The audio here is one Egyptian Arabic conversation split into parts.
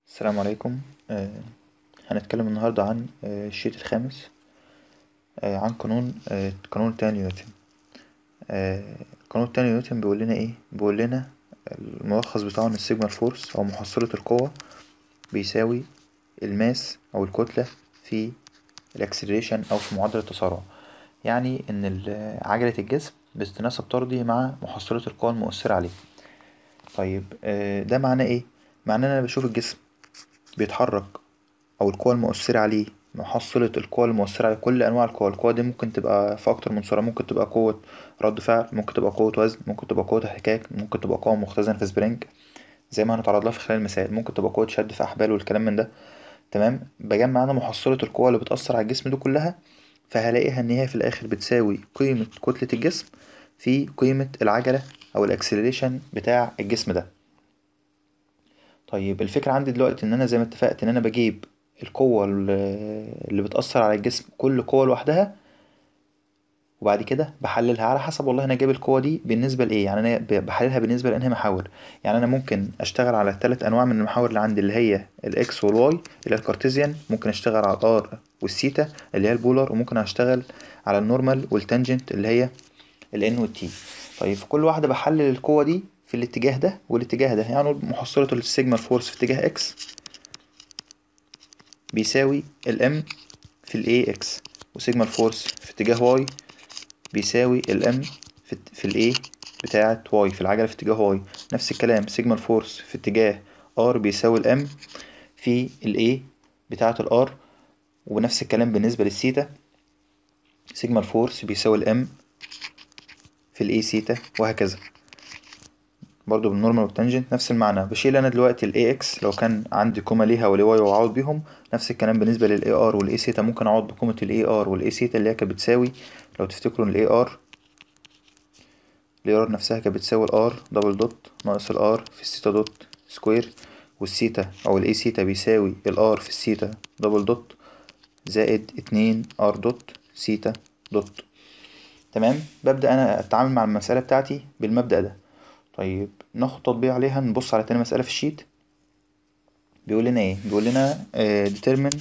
السلام عليكم آه، هنتكلم النهاردة عن آه، الشيت الخامس آه، عن قانون آه، قانون تاني نيوتن آه، قانون تاني نيوتن بيقول لنا ايه بيقول لنا الملخص بتاعه ان السيجما الفورس او محصلة القوة بيساوي الماس او الكتلة في الاكسلريشن او في معدل التسارع يعني ان ال- عجلة الجسم بتتناسب طردي مع محصلة القوى المؤثرة عليه طيب آه، ده معناه ايه معناه ان انا بشوف الجسم بيتحرك او القوى المؤثرة عليه محصلة القوى المؤثرة على كل انواع القوى القوى دي ممكن تبقى في اكتر من صورة ممكن تبقى قوة رد فعل ممكن تبقى قوة وزن ممكن تبقى قوة احتكاك ممكن تبقى قوة مختزنة في سبرينج زي ما هنتعرض لها في خلال المثال ممكن تبقى قوة شد في احبال والكلام من ده تمام بجمع انا محصلة القوى اللي بتأثر على الجسم دي كلها فهلاقيها ان هي في الاخر بتساوي قيمة كتلة الجسم في قيمة العجلة او الاكسلريشن بتاع الجسم ده طيب الفكرة عندي دلوقتي ان انا زي ما اتفقت ان انا بجيب القوة اللي اللي بتأثر على الجسم كل قوة لوحدها وبعد كده بحللها على حسب والله انا جايب القوة دي بالنسبة لايه يعني انا ب- بحللها بالنسبة لانهي محاور يعني انا ممكن اشتغل على الثلاث انواع من المحاور اللي عندي اللي هي الاكس والواي اللي هي الكارتيزيان ممكن اشتغل على الار والثيتا اللي هي البولار وممكن اشتغل على النورمال والتانجنت اللي هي الان والتي طيب في كل واحدة بحلل القوة دي في الاتجاه ده والاتجاه ده يعني محصلة السيجما الفورس في اتجاه اكس بيساوي الام في الاي اكس وسيجما الفورس في اتجاه واي بيساوي الام في في الاي بتاعة واي في العجلة في اتجاه واي نفس الكلام سيجما الفورس في اتجاه ار بيساوي الام في الاي بتاعة الار ونفس الكلام بالنسبة للثيتا سيجما الفورس بيساوي الام في الاي سيتا وهكذا برضو بالنورمال والتانجنت نفس المعنى بشيل انا دلوقتي الاي اكس لو كان عندي كومة ليها ولي واي واعوض بيهم نفس الكلام بالنسبة للاي ار والاي سيتا ممكن اعوض بقيمة الاي ار والاي سيتا اللي هي كانت بتساوي لو تفتكروا الاي ار الاي ار نفسها كانت بتساوي الار دبل دوت ناقص الار في السيتا دوت سكوير والسيتا او الاي سيتا بيساوي الار في السيتا دبل دوت زائد اتنين ار دوت سيتا دوت تمام ببدأ أنا أتعامل مع المسألة بتاعتي بالمبدأ ده طيب ناخد تطبيق عليها نبص على تاني مسألة في الشيت بيقول لنا ايه بيقول لنا آه، determine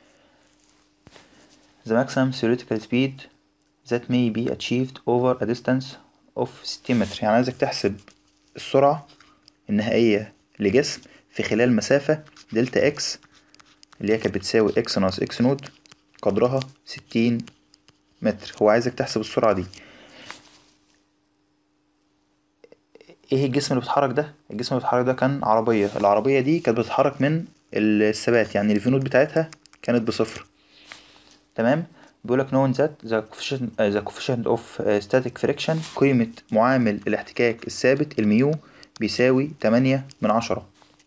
the maximum theoretical speed that may be achieved over a distance of 60 متر يعني عايزك تحسب السرعة النهائية لجسم في خلال مسافة دلتا اكس اللي هي كانت بتساوي اكس ناقص اكس نود قدرها 60 متر هو عايزك تحسب السرعة دي ايه الجسم اللي بيتحرك ده الجسم اللي بيتحرك ده كان عربية العربية دي كانت بتتحرك من الثبات يعني الفي نوت بتاعتها كانت بصفر تمام بيقولك knowing that the coefficient uh, the coefficient of uh, static friction قيمة معامل الاحتكاك الثابت الميو بيساوي تمانية من عشرة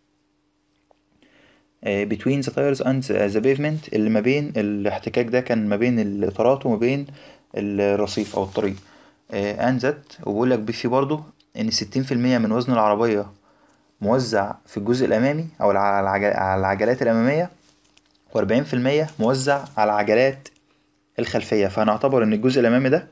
آه، between the tires and the the pavement اللي ما بين الاحتكاك ده كان ما بين الإطارات وما بين الرصيف أو الطريق آه، and that وبيقول لك في برضه إن ستين في المية من وزن العربية موزع في الجزء الأمامي أو الع- على العج- على العجلات الأمامية وأربعين في المية موزع على العجلات الخلفية فهنعتبر إن الجزء الأمامي ده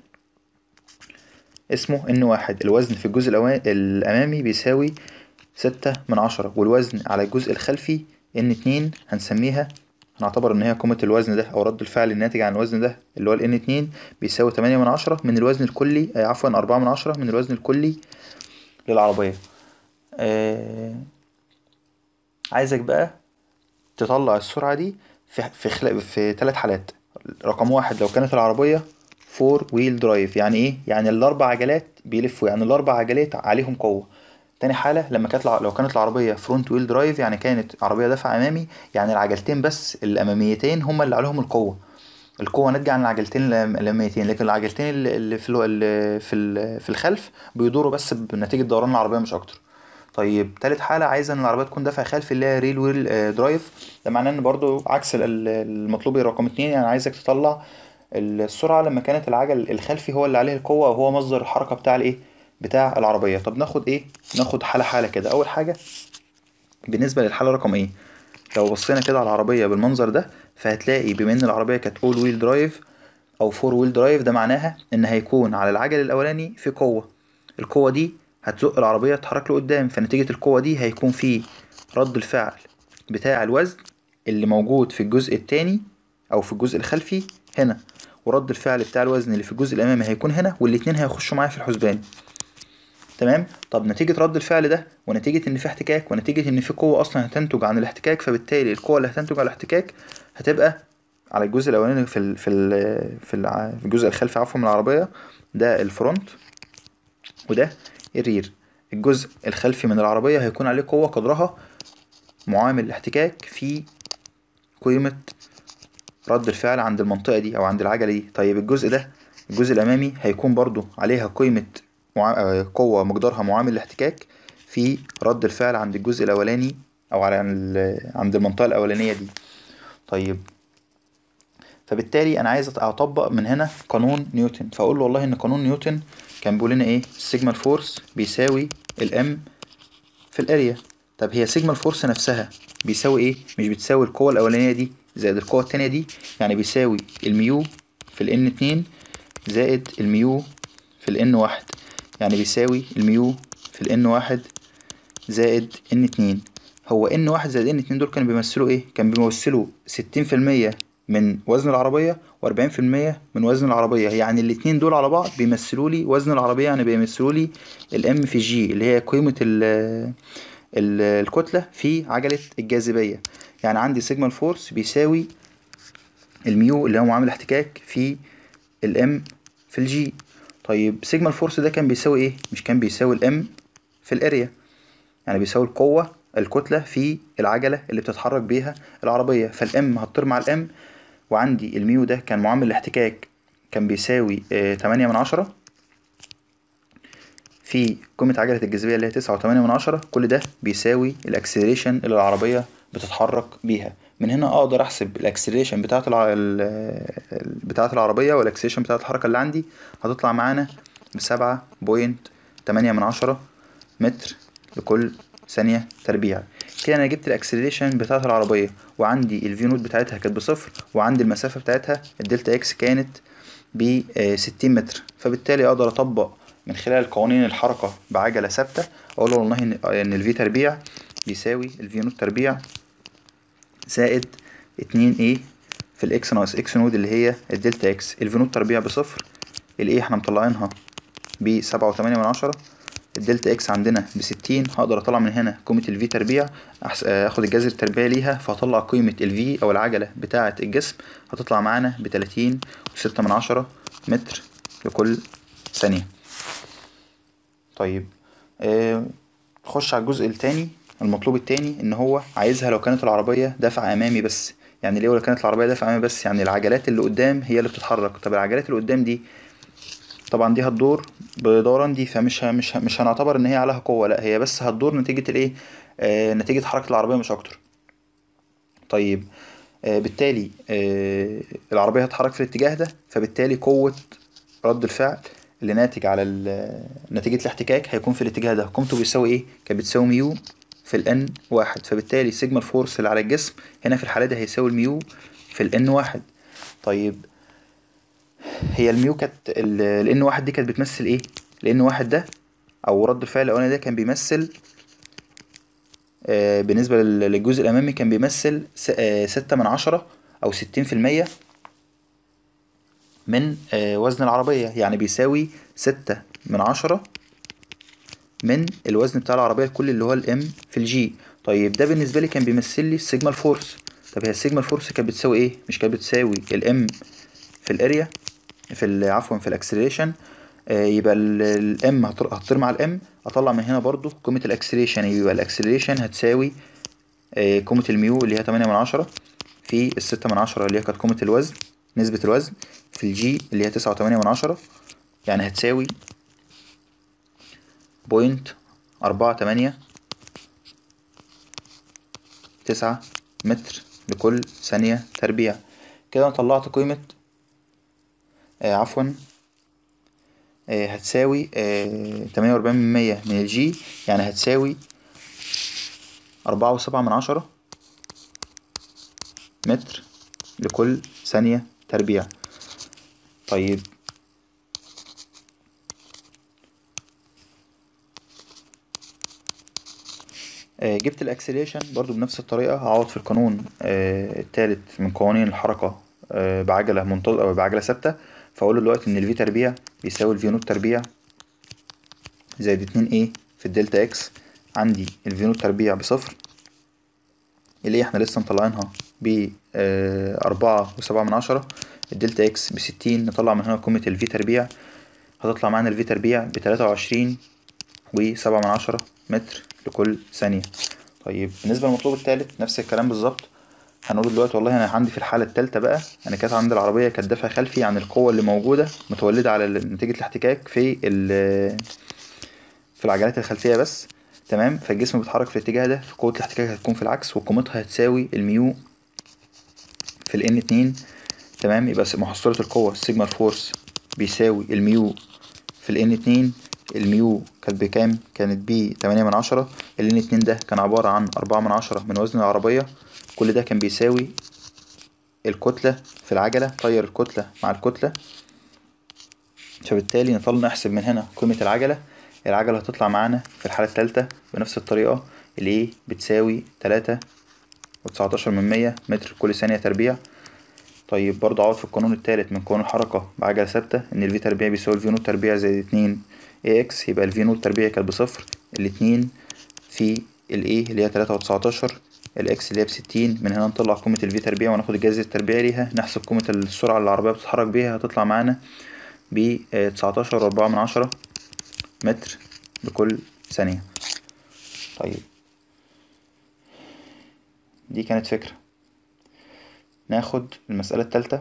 اسمه ان واحد الوزن في الجزء الأوا- الأمامي بيساوي ستة من عشرة والوزن على الجزء الخلفي ان اتنين هنسميها هنعتبر ان هي قيمة الوزن ده او رد الفعل الناتج عن الوزن ده اللي هو ال ان اتنين بيساوي تمانية من عشرة من الوزن الكلي آه، عفوا أربعة من عشرة من الوزن الكلي للعربية آه... عايزك بقى تطلع السرعة دي في في خلال في ثلاث حالات رقم واحد لو كانت العربية فور ويل درايف يعني ايه يعني الاربع عجلات بيلفوا يعني الاربع عجلات عليهم قوة تاني حالة لما كانت الع- لو كانت العربية فرونت ويل درايف يعني كانت عربية دفع أمامي يعني العجلتين بس الأماميتين هما اللي عليهم القوة القوة ناتجة عن العجلتين الأم- الأماميتين لكن العجلتين اللي اللي في الو- اللي في ال- في الخلف بيدوروا بس بنتيجة دوران العربية مش أكتر طيب تالت حالة عايزة إن العربية تكون دافع خلفي اللي هي ريل ويل آه، درايف ده معناه إن برضو عكس ال- ال- المطلوب رقم اتنين يعني عايزك تطلع السرعة لما كانت العجل الخلفي هو اللي عليه القوة وهو مصدر الحركة بتاع الإيه بتاع العربية طب ناخد إيه ناخد حالة حالة كده أول حاجة بالنسبة للحالة رقم ايه لو بصينا كده على العربية بالمنظر ده فهتلاقي بما ان العربية كانت اول ويل درايف او فور ويل درايف ده معناها ان هيكون على العجل الاولاني في قوة القوة دي هتزق العربية تتحرك لقدام فنتيجة القوة دي هيكون في رد الفعل بتاع الوزن اللي موجود في الجزء التاني او في الجزء الخلفي هنا ورد الفعل بتاع الوزن اللي في الجزء الامامي هيكون هنا والاتنين هيخشوا معايا في الحسبان تمام طب نتيجة رد الفعل ده ونتيجة ان في احتكاك ونتيجة ان في قوة اصلا هتنتج عن الاحتكاك فبالتالي القوة اللي هتنتج عن الاحتكاك هتبقى على الجزء الاولاني في ال في ال في, الع- في الجزء الخلفي عفوا من العربية ده الفرونت وده الرير الجزء الخلفي من العربية هيكون عليه قوة قدرها معامل الاحتكاك في قيمة رد الفعل عند المنطقة دي أو عند العجلة دي طيب الجزء ده الجزء الأمامي هيكون برضو عليها قيمة مع... آه، قوة مقدارها معامل الاحتكاك في رد الفعل عند الجزء الأولاني أو على ال- عند المنطقة الأولانية دي طيب فبالتالي أنا عايز أطبق من هنا قانون نيوتن فأقول له والله إن قانون نيوتن كان بيقول لنا إيه سيجما الفورس بيساوي الام في الاريا طب هي سيجما الفورس نفسها بيساوي ايه مش بتساوي القوة الأولانية دي زائد القوة التانية دي يعني بيساوي الميو في الان اتنين زائد الميو في الان واحد يعني بيساوي الميو في الان واحد زائد ان اتنين هو ان واحد زائد ان اتنين دول كانوا بيمثلوا ايه كان بيمثلوا ستين في المية من وزن العربية وأربعين في المية من وزن العربية يعني الاتنين دول على بعض بيمثلوا لي وزن العربية يعني بيمثلوا لي الام في جي اللي هي قيمة ال ال- الكتلة في عجلة الجاذبية يعني عندي سيجما الفورس بيساوي الميو اللي هو معامل الاحتكاك في الام في الجي طيب سيجما الفورس ده كان بيساوي ايه مش كان بيساوي الام في الاريا يعني بيساوي القوة الكتلة في العجلة اللي بتتحرك بيها العربية فالام هتطير مع الام وعندي الميو ده كان معامل الاحتكاك كان بيساوي آه، تمانية من عشرة في قيمة عجلة الجاذبية اللي هي تسعة وتمانية من عشرة كل ده بيساوي الأكسلريشن اللي العربية بتتحرك بيها من هنا أقدر أحسب الأكسلريشن بتاعة الع... ال- ال- بتاعة العربية والأكسلريشن بتاعة الحركة اللي عندي هتطلع معانا بسبعة بوينت تمانية من عشرة متر لكل ثانية تربيع كده أنا جبت الأكسلريشن بتاعة العربية وعندي الفي نوت بتاعتها كانت بصفر وعندي المسافة بتاعتها الدلتا إكس كانت ب 60 متر فبالتالي اقدر اطبق من خلال قوانين الحركة بعجلة ثابتة اقول له والله ان ان الفي تربيع بيساوي الفي نوت تربيع زائد 2 ايه في الاكس ناقص اكس نود اللي هي الدلتا اكس الفي نوت تربيع بصفر الايه احنا مطلعينها بسبعة وتمانية من عشرة الدلتا اكس عندنا بستين هقدر اطلع من هنا قيمة الفي تربيع أحس- اخد الجذر التربيعي ليها فهطلع قيمة الفي او العجلة بتاعة الجسم هتطلع معانا بتلاتين وستة من عشرة متر لكل ثانية طيب آه، نخش على الجزء التاني المطلوب التاني ان هو عايزها لو كانت العربية دفع امامي بس يعني ليه لو كانت العربية دفع امامي بس يعني العجلات اللي قدام هي اللي بتتحرك طب العجلات اللي قدام دي طبعا دي هتدور بدوران دي فمش ه- مش ه- مش هنعتبر ان هي عليها قوة لا هي بس هتدور نتيجة الايه آه نتيجة حركة العربية مش اكتر طيب آه بالتالي آه العربية هتتحرك في الاتجاه ده فبالتالي قوة رد الفعل اللي ناتج على ال- نتيجة الاحتكاك هيكون في الاتجاه ده قيمته بيساوي ايه كانت بتساوي ميو في الان واحد فبالتالي سيجما الفورس اللي على الجسم هنا في الحالة دي هيساوي الميو في الان واحد طيب هي الميو كانت الان واحد دي كانت بتمثل ايه الان واحد ده او رد الفعل الاولاني ده كان بيمثل آه، بالنسبة لل- للجزء الأمامي كان بيمثل س- آه، ستة من عشرة أو ستين في المية من آه، وزن العربية يعني بيساوي ستة من عشرة من الوزن بتاع العربية الكلي اللي هو الام في الجي طيب ده بالنسبة لي كان بيمثل لي السيجما الفورس طب هي السيجما الفورس كانت بتساوي ايه مش كانت بتساوي الام في الاريا في ال- عفوا في الاكسلريشن آه، يبقى الام هتطير مع الام اطلع من هنا برضو قيمة الاكسلريشن يبقى الاكسلريشن هتساوي آه، قيمة الميو اللي هي تمانية من عشرة في الستة من عشرة اللي هي كانت قيمة الوزن نسبة الوزن في الجي اللي هي تسعة وتمانية من عشرة يعني هتساوي بوينت أربعة تمانية تسعة متر لكل ثانية تربيع كده أنا طلعت قيمة آه عفوا آه هتساوي تمانية وأربعين من مية من الجي يعني هتساوي أربعة وسبعة من عشرة متر لكل ثانية تربيع طيب آه، جبت الاكسلريشن برضو بنفس الطريقة هعوض في القانون آه، التالت من قوانين الحركة آه، بعجلة منتظمة أو بعجلة ثابتة فأقول له دلوقتي إن الفي تربيع بيساوي الفي نوت تربيع زائد اتنين ايه في الدلتا اكس عندي الفي نوت تربيع بصفر اللي احنا لسه مطلعينها ب أربعة وسبعة من عشرة الدلتا اكس بستين نطلع من هنا قيمة الفي تربيع هتطلع معانا الفي تربيع بتلاتة وعشرين وسبعة من عشرة متر لكل ثانية طيب بالنسبة للمطلوب التالت نفس الكلام بالظبط هنقول دلوقتي والله انا عندي في الحالة التالتة بقى انا كانت عندي العربية كانت دافع خلفي عن القوة اللي موجودة متولدة على نتيجة الاحتكاك في ال في العجلات الخلفية بس تمام فالجسم بيتحرك في الاتجاه ده فقوة الاحتكاك هتكون في العكس وقيمتها هتساوي الميو في الان اتنين تمام يبقى محصلة القوة السيجما فورس بيساوي الميو في الان اتنين الميو كانت بكام؟ كانت ب تمانية من عشرة الان اتنين ده كان عبارة عن أربعة من عشرة من وزن العربية كل ده كان بيساوي الكتلة في العجلة طير الكتلة مع الكتلة فبالتالي نطلع نحسب من هنا قيمة العجلة العجلة هتطلع معانا في الحالة التالتة بنفس الطريقة اللي ايه بتساوي تلاتة وتسعتاشر من مية متر كل ثانية تربيع طيب برضه عوض في القانون التالت من قانون الحركة بعجلة ثابتة إن الفي تربيع بيساوي الفي نوت تربيع زائد اتنين اي اكس يبقى الفي نوت تربيع كانت بصفر الاتنين في الايه اللي هي تلاتة وتسعتاشر الاكس اللي هي بستين من هنا نطلع قيمة الفي تربيع وناخد الجذر التربيعي ليها نحسب قيمة السرعة اللي العربية بتتحرك بيها هتطلع معانا ب تسعتاشر وأربعة من عشرة متر بكل ثانية طيب دي كانت فكرة ناخد المسألة التالتة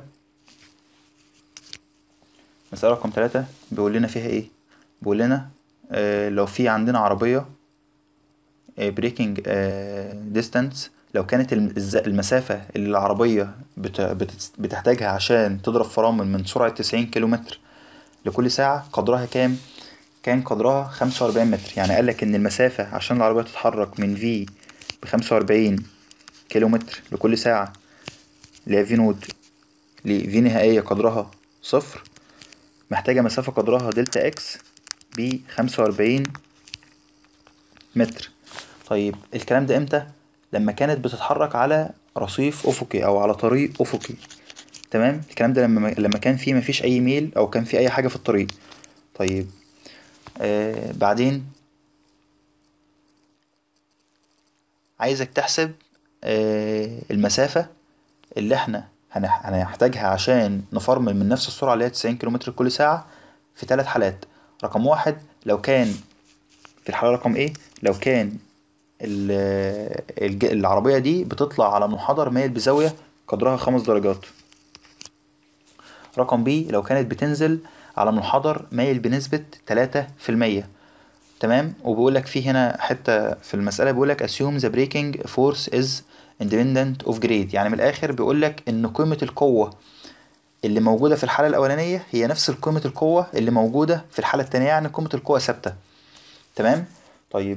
مسألة رقم تلاتة بيقول لنا فيها ايه بيقول لنا آه لو في عندنا عربية بريكنج ديستانس لو كانت المسافة اللي العربية بتحتاجها عشان تضرب فرامل من سرعة تسعين كيلومتر لكل ساعة قدرها كام؟ كان قدرها خمسة وأربعين متر يعني قالك إن المسافة عشان العربية تتحرك من في بخمسة وأربعين كيلومتر لكل ساعة اللي هي في نود لفي نهائية قدرها صفر محتاجة مسافة قدرها دلتا اكس بخمسة وأربعين متر طيب الكلام ده امتى لما كانت بتتحرك على رصيف افقي او على طريق افقي تمام الكلام ده لما لما كان فيه مفيش اي ميل او كان فيه اي حاجه في الطريق طيب آه بعدين عايزك تحسب آه المسافه اللي احنا هنحتاجها عشان نفرمل من نفس السرعه اللي هي 90 كيلومتر كل ساعه في ثلاث حالات رقم واحد لو كان في الحالة رقم ايه لو كان العربية دي بتطلع على منحدر مايل بزاوية قدرها خمس درجات رقم بي لو كانت بتنزل على منحدر مايل بنسبة تلاتة في المية تمام وبيقول لك في هنا حتة في المسألة بيقول لك assume the braking force is independent of grade يعني من الآخر بيقول لك إن قيمة القوة اللي موجودة في الحالة الأولانية هي نفس قيمة القوة اللي موجودة في الحالة التانية يعني قيمة القوة ثابتة تمام طيب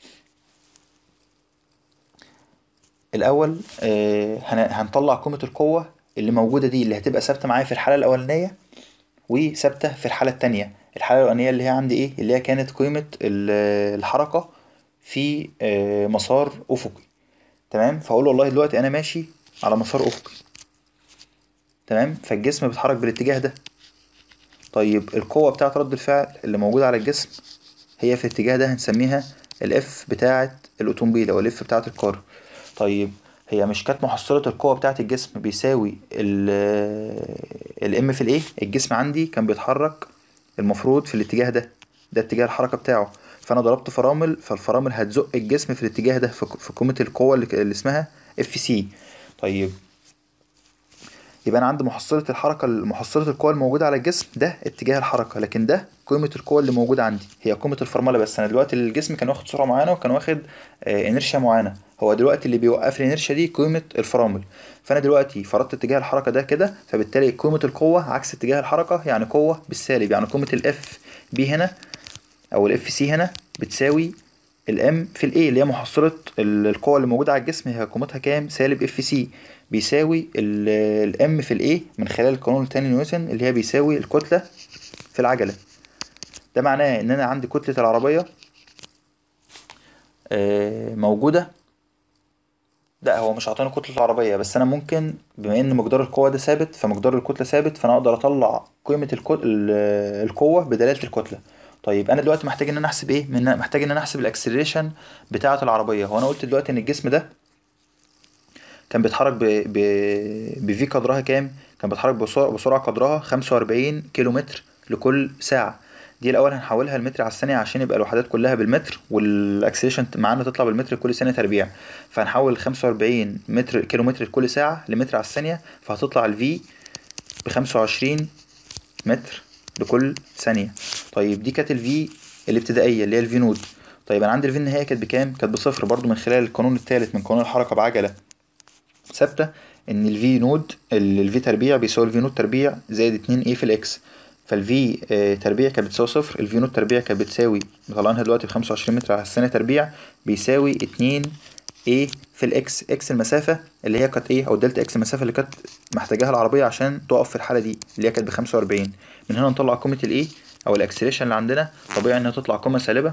الاول آه هنطلع قيمه القوه اللي موجوده دي اللي هتبقى ثابته معايا في الحاله الاولانيه وثابته في الحاله التانية الحاله الاولانيه اللي هي عندي ايه اللي هي كانت قيمه الحركه في آه مسار افقي تمام فاقول له والله دلوقتي انا ماشي على مسار افقي تمام فالجسم بيتحرك بالاتجاه ده طيب القوه بتاعه رد الفعل اللي موجوده على الجسم هي في الاتجاه ده هنسميها الاف بتاعة الأوتومبيل أو الاف بتاعة الكار طيب هي مش كانت محصلة القوة بتاعة الجسم بيساوي الام في الايه الجسم عندي كان بيتحرك المفروض في الاتجاه ده ده اتجاه الحركة بتاعه فأنا ضربت فرامل فالفرامل هتزق الجسم في الاتجاه ده في قيمة القوة اللي اسمها اف سي طيب يبقى انا عندي محصله الحركه محصله القوه الموجوده على الجسم ده اتجاه الحركه لكن ده قيمه القوه اللي موجوده عندي هي قيمه الفرمله بس انا دلوقتي الجسم كان واخد سرعه معينه وكان واخد آه انرشيا معينه هو دلوقتي اللي بيوقف الانرشيا دي قيمه الفرامل فانا دلوقتي فرضت اتجاه الحركه ده كده فبالتالي قيمه القوه عكس اتجاه الحركه يعني قوه بالسالب يعني قيمه الاف بي هنا او الاف سي هنا بتساوي الام في الاي اللي هي محصله القوه اللي موجوده على الجسم هي قيمتها كام سالب اف سي بيساوي الام في الايه من خلال القانون التاني نيوتن اللي هي بيساوي الكتله في العجله ده معناه ان انا عندي كتله العربيه آه، موجودة لا هو مش عاطاني كتلة العربية بس أنا ممكن بما إن مقدار القوة ده ثابت فمقدار الكتلة ثابت فأنا أقدر أطلع قيمة الكت... ال- القوة بدلالة الكتلة طيب أنا دلوقتي محتاج إن أنا أحسب إيه؟ من محتاج إن أنا أحسب الأكسلريشن بتاعة العربية هو أنا قلت دلوقتي إن الجسم ده كان بيتحرك ب ب بفي قدرها كام؟ كان بيتحرك بسرعة, بسرعة قدرها 45 كيلو متر لكل ساعة دي الأول هنحولها لمتر على الثانية عشان يبقى الوحدات كلها بالمتر والأكسلريشن معانا تطلع بالمتر كل ثانية تربيع فهنحول 45 متر كيلو متر لكل ساعة لمتر على الثانية فهتطلع الفي بخمسة وعشرين متر لكل ثانية طيب دي كانت الفي الابتدائية اللي هي الفي نود طيب أنا عندي الفي النهائية كانت بكام؟ كانت بصفر برضو من خلال القانون الثالث من قانون الحركة بعجلة ثابتة ان الفي نود الفي تربيع بيساوي الفي نود تربيع زائد اتنين ايه في الاكس فالفي آه، تربيع كانت بتساوي صفر الفي نود تربيع كانت بتساوي مطلعينها دلوقتي بخمسة وعشرين متر على الثانية تربيع بيساوي اتنين ايه في الاكس اكس المسافة اللي هي كانت ايه او دلتا اكس المسافة اللي كانت محتاجاها العربية عشان تقف في الحالة دي اللي هي كانت بخمسة وأربعين من هنا نطلع قيمة الايه او الاكسلريشن اللي عندنا طبيعي انها تطلع قيمة سالبة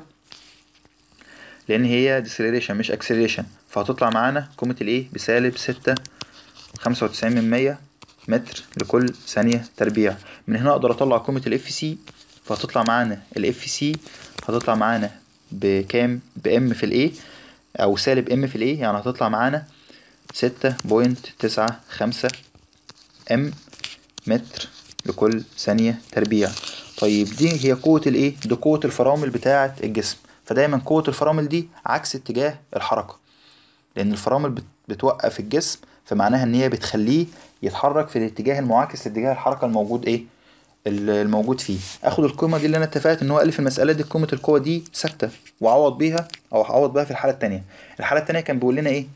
لان هي ديسلريشن مش اكسلريشن فهتطلع معانا قيمة الايه بسالب ستة خمسة وتسعين من مية متر لكل ثانية تربيع من هنا اقدر اطلع قيمة الاف سي فهتطلع معانا الاف سي هتطلع معانا بكام بام في الايه او سالب ام في الايه يعني هتطلع معانا ستة بوينت تسعة خمسة ام متر لكل ثانية تربيع طيب دي هي قوة الايه دي قوة الفرامل بتاعة الجسم فدايما قوة الفرامل دي عكس اتجاه الحركة لأن الفرامل بت- بتوقف الجسم فمعناها إن هي بتخليه يتحرك في الاتجاه المعاكس لاتجاه الحركة الموجود إيه ال- الموجود فيه اخد القيمة دي اللي أنا اتفقت إن هو قال لي في المسألة دي قيمة القوة دي ثابتة وأعوض بيها أو أعوض بيها في الحالة التانية الحالة التانية كان بيقول لنا إيه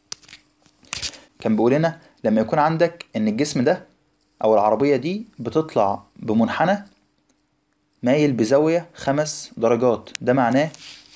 كان بيقول لنا لما يكون عندك إن الجسم ده أو العربية دي بتطلع بمنحنى مايل بزاوية خمس درجات ده معناه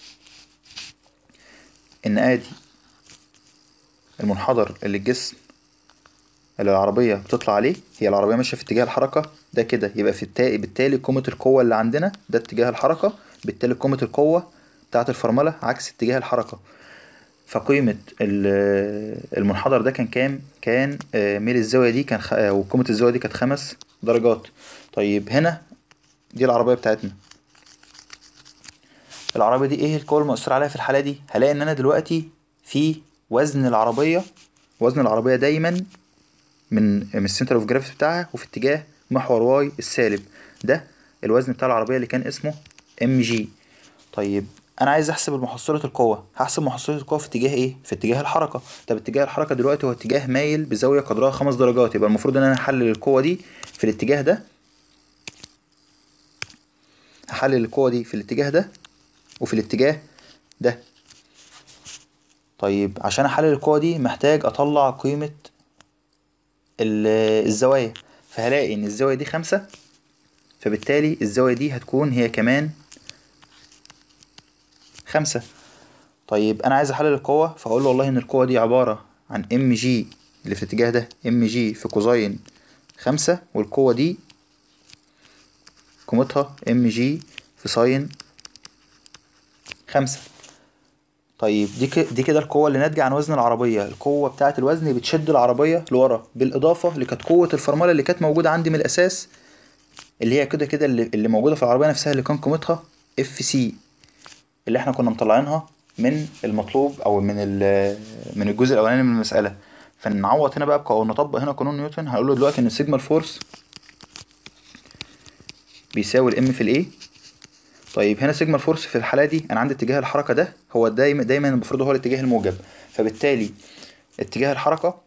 إن آدي المنحدر اللي الجسم اللي العربية بتطلع عليه هي العربية ماشية في اتجاه الحركة ده كده يبقى في التالي بالتالي قيمة القوة اللي عندنا ده اتجاه الحركة بالتالي قيمة القوة بتاعة الفرملة عكس اتجاه الحركة فقيمة ال- المنحدر ده كان كام؟ كان آه، ميل الزاوية دي كان خ... آه، وقيمة الزاوية دي كانت خمس درجات طيب هنا دي العربية بتاعتنا العربية دي ايه القوة المؤثرة عليها في الحالة دي؟ هلاقي ان انا دلوقتي في وزن العربية وزن العربية دايما من من السنتر اوف جرافيتي بتاعها وفي اتجاه محور واي السالب ده الوزن بتاع العربية اللي كان اسمه ام جي طيب انا عايز احسب محصلة القوة هحسب محصلة القوة في اتجاه ايه في اتجاه الحركة طب اتجاه الحركة دلوقتي هو اتجاه مايل بزاوية قدرها خمس درجات يبقى المفروض ان انا احلل القوة دي في الاتجاه ده هحلل القوة دي في الاتجاه ده وفي الاتجاه ده طيب عشان احلل القوة دي محتاج اطلع قيمة ال- الزوايا فهلاقي ان الزاوية دي خمسة فبالتالي الزاوية دي هتكون هي كمان خمسة طيب انا عايز احلل القوة فاقول له والله ان القوة دي عبارة عن ام جي اللي في الاتجاه ده ام جي في كوزين خمسة والقوة دي قيمتها ام جي في ساين خمسة طيب دي ك... دي كده القوة اللي ناتجة عن وزن العربية القوة بتاعة الوزن بتشد العربية لورا بالإضافة لكانت قوة الفرملة اللي كانت موجودة عندي من الأساس اللي هي كده كده اللي, اللي موجودة في العربية نفسها اللي كان قيمتها اف سي اللي احنا كنا مطلعينها من المطلوب او من ال- من الجزء الاولاني من المسألة فنعوض هنا بقى او نطبق هنا قانون نيوتن هنقول له دلوقتي ان السيجما الفورس بيساوي الام في الايه طيب هنا سيجما الفورس في الحالة دي أنا عندي اتجاه الحركة ده هو دايما دايما المفروض هو الاتجاه الموجب فبالتالي اتجاه الحركة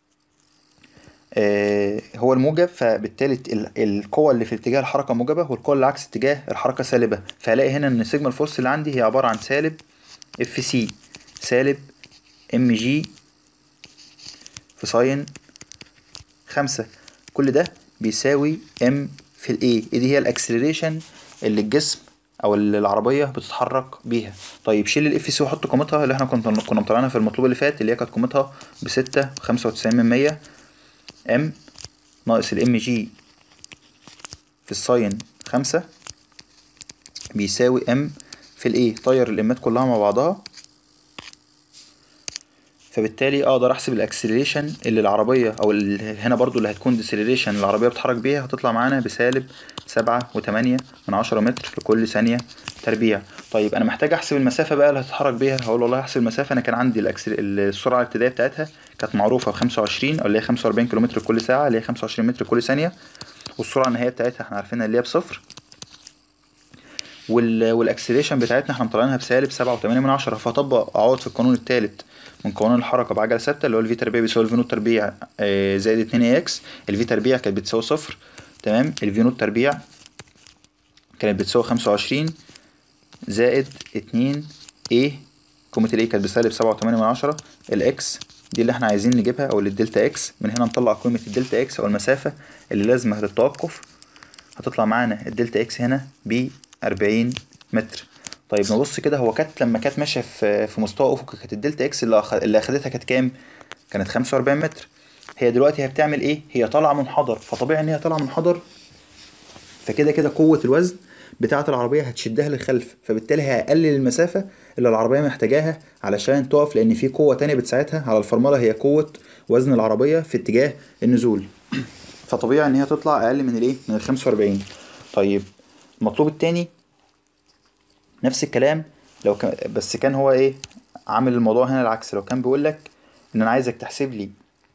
آه هو الموجب فبالتالي ال- القوة اللي في اتجاه الحركة موجبة والقوة اللي عكس اتجاه الحركة سالبة فهلاقي هنا إن سيجما الفورس اللي عندي هي عبارة عن سالب اف سي سالب ام جي في ساين خمسة كل ده بيساوي ام في الاي دي هي الاكسلريشن اللي الجسم او اللي العربيه بتتحرك بيها طيب شيل الاف سي وحط قيمتها اللي احنا كنا كنا مطلعينها في المطلوب اللي فات اللي هي كانت قيمتها بستة خمسة وتسعين من مية ام ناقص الام جي في الساين خمسة بيساوي ام في الايه طير الامات كلها مع بعضها فبالتالي اقدر احسب الاكسلريشن اللي العربيه او ال- هنا برضو اللي هتكون ديسلريشن العربيه بتتحرك بيها هتطلع معانا بسالب سبعة وتمانية من عشرة متر لكل ثانيه تربيع طيب انا محتاج احسب المسافه بقى اللي هتتحرك بيها هقول والله احسب المسافه انا كان عندي الأكسل... السرعه الابتدائيه بتاعتها كانت معروفه ب 25 او اللي هي 45 كيلومتر كل ساعه اللي هي 25 متر كل ثانيه والسرعه النهائيه بتاعتها احنا عارفينها اللي هي بصفر وال والاكسلريشن بتاعتنا احنا مطلعينها بسالب سبعة وتمانية من عشرة فاطبق اقعد في القانون التالت من قوانين الحركة بعجلة ثابتة اللي هو الفي تربيع بيساوي الفي نوت تربيع آه، زائد اتنين اي اكس الفي تربيع كانت بتساوي صفر تمام الفي نوت تربيع كانت بتساوي خمسة وعشرين زائد اتنين ايه قيمة الايه كانت بسالب سبعة وتمانية من عشرة الاكس دي اللي احنا عايزين نجيبها او اللي الدلتا اكس من هنا نطلع قيمة الدلتا اكس او المسافة اللي لازمة للتوقف هتطلع معانا الدلتا اكس هنا ب 40 متر طيب نبص كده هو كانت لما كانت ماشيه في في مستوى افقي كانت الدلتا اكس اللي أخ... اللي اخدتها كانت كام كانت 45 متر هي دلوقتي هي بتعمل ايه هي طالعه منحدر فطبيعي ان هي طالعه منحدر فكده كده قوه الوزن بتاعه العربيه هتشدها للخلف فبالتالي هيقلل المسافه اللي العربيه محتاجاها علشان تقف لان في قوه تانية بتساعدها على الفرمله هي قوه وزن العربيه في اتجاه النزول فطبيعي ان هي تطلع اقل من الايه من ال 45 طيب المطلوب التاني نفس الكلام لو كان بس كان هو ايه عامل الموضوع هنا العكس لو كان بيقول لك ان انا عايزك تحسب لي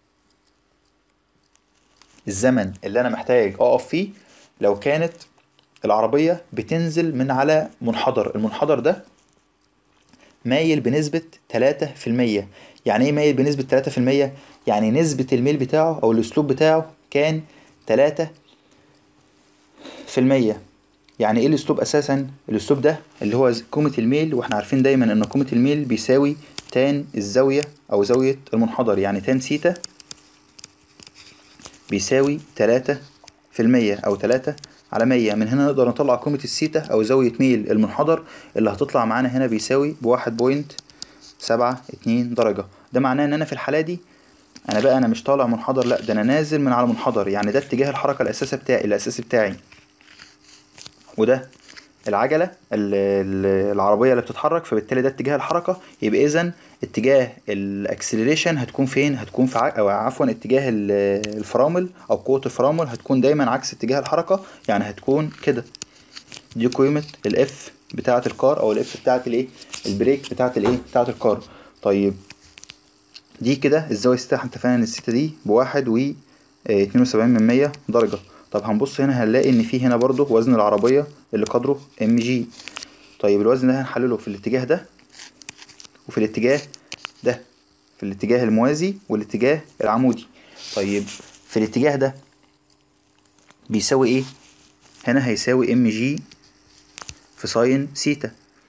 الزمن اللي انا محتاج اقف فيه لو كانت العربية بتنزل من على منحدر المنحدر ده مايل بنسبة تلاتة في المية يعني ايه مايل بنسبة تلاتة في المية يعني نسبة الميل بتاعه او الاسلوب بتاعه كان تلاتة في المية يعني ايه الاسلوب اساسا الاسلوب ده اللي هو قيمة الميل واحنا عارفين دايما ان قيمة الميل بيساوي تان الزاوية او زاوية المنحدر يعني تان سيتا بيساوي تلاتة في المية او تلاتة على مية من هنا نقدر نطلع قيمة السيتا او زاوية ميل المنحدر اللي هتطلع معانا هنا بيساوي بواحد بوينت سبعة اتنين درجة ده معناه ان انا في الحالة دي انا بقى انا مش طالع منحدر لا ده انا نازل من على منحدر يعني ده اتجاه الحركة الاساسي بتاعي الاساسي بتاعي وده العجلة ال- ال- العربية اللي بتتحرك فبالتالي ده اتجاه الحركة يبقى إذا اتجاه الاكسلريشن هتكون فين؟ هتكون في ع... أو عفوا اتجاه ال- الفرامل أو قوة الفرامل هتكون دايما عكس اتجاه الحركة يعني هتكون كده دي قيمة الاف بتاعة الكار أو الاف بتاعة الايه؟ البريك بتاعة الايه؟ بتاعة الكار طيب دي كده الزاوية الستة احنا اتفقنا إن الستة دي بواحد و اتنين وسبعين من مية درجة طب هنبص هنا هنلاقي ان في هنا برضو وزن العربية اللي قدره ام جي طيب الوزن ده هنحلله في الاتجاه ده وفي الاتجاه ده في الاتجاه الموازي والاتجاه العمودي طيب في الاتجاه ده بيساوي ايه هنا هيساوي ام جي في ساين سيتا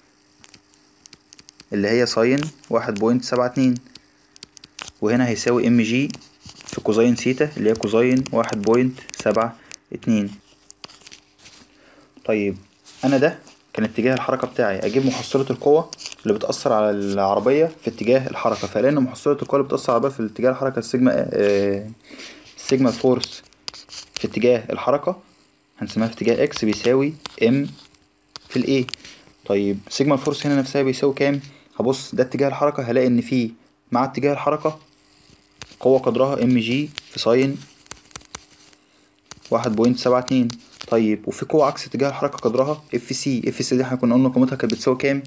اللي هي ساين واحد بوينت سبعة اتنين وهنا هيساوي ام جي في كوزين سيتا اللي هي كوزين واحد بوينت سبعة اتنين طيب انا ده كان اتجاه الحركة بتاعي اجيب محصلة القوة اللي بتأثر على العربية في اتجاه الحركة فلان محصلة القوة اللي بتأثر على العربية في اتجاه الحركة السيجما آه السيجما فورس في اتجاه الحركة هنسميها في اتجاه اكس بيساوي ام في الاي طيب سيجما الفورس هنا نفسها بيساوي كام هبص ده اتجاه الحركة هلاقي ان في مع اتجاه الحركة قوة قدرها ام جي في ساين واحد بوينت سبعة اتنين طيب وفي قوة عكس اتجاه الحركة قدرها اف سي اف سي دي احنا كنا قلنا قيمتها كانت بتساوي كام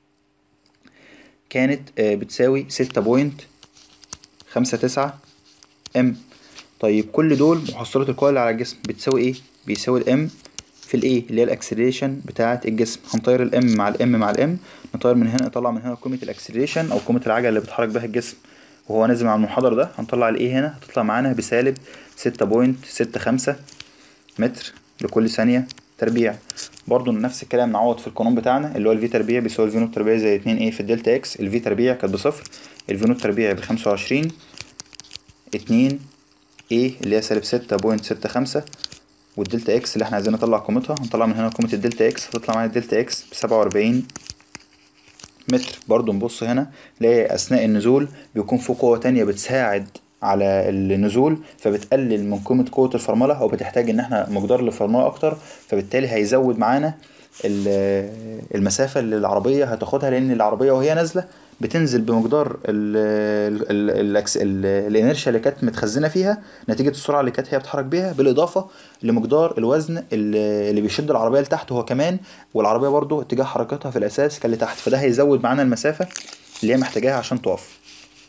كانت آه بتساوي ستة بوينت خمسة تسعة ام طيب كل دول محصلة القوة اللي على الجسم بتساوي ايه بيساوي الام في الايه اللي هي الاكسلريشن بتاعة الجسم هنطير الام مع الام مع الام نطير من هنا نطلع من هنا قيمة الاكسلريشن او قيمة العجلة اللي بيتحرك بها الجسم وهو نازل مع المنحدر ده هنطلع الايه هنا هتطلع معانا بسالب ستة بوينت ستة خمسة متر لكل ثانية تربيع برضو نفس الكلام نعوض في القانون بتاعنا اللي هو الفي تربيع بيساوي الفي نوت تربيع زي اتنين ايه في الدلتا اكس الفي تربيع كانت بصفر الفي نوت تربيع بخمسة وعشرين اتنين ايه اللي هي سالب ستة بوينت ستة خمسة والدلتا اكس اللي احنا عايزين نطلع قيمتها هنطلع من هنا قيمة الدلتا اكس هتطلع معانا الدلتا اكس بسبعة وأربعين متر برضو نبص هنا نلاقي أثناء النزول بيكون في قوة تانية بتساعد على النزول فبتقلل من قيمة قوة الفرملة أو بتحتاج إن احنا مقدار للفرملة أكتر فبالتالي هيزود معانا ال- المسافة اللي العربية هتاخدها لأن العربية وهي نازلة بتنزل بمقدار ال ال ال ال الانرشيا اللي كانت متخزنه فيها نتيجه السرعه اللي كانت هي بتتحرك بيها بالاضافه لمقدار الوزن اللي اللي بيشد العربيه لتحت هو كمان والعربيه برضو اتجاه حركتها في الاساس كان لتحت فده هيزود معانا المسافه اللي هي محتاجاها عشان تقف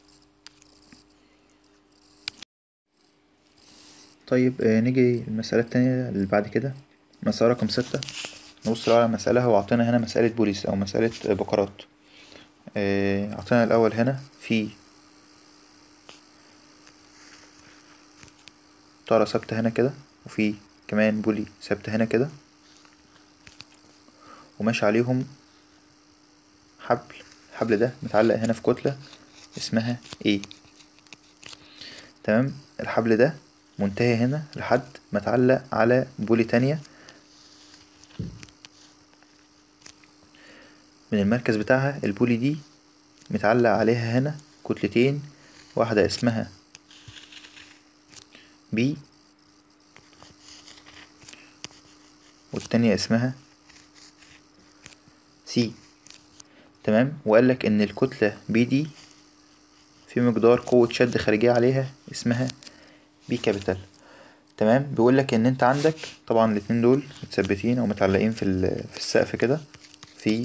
طيب آه، نيجي المسألة التانية اللي بعد كده مسألة رقم ستة نبص على مسألة هو عطينا هنا مسألة بوليس أو مسألة بقرات آه، عطينا الأول هنا في طارة ثابتة هنا كده وفي كمان بولي ثابتة هنا كده وماشي عليهم حبل الحبل ده متعلق هنا في كتلة اسمها A تمام الحبل ده منتهي هنا لحد ما اتعلق على بولي تانية من المركز بتاعها البولي دي متعلق عليها هنا كتلتين واحدة اسمها بي والتانية اسمها سي تمام وقالك ان الكتلة بي دي في مقدار قوة شد خارجية عليها اسمها بي كابيتال تمام بيقولك ان انت عندك طبعا الاتنين دول متثبتين او متعلقين في ال- في السقف كده في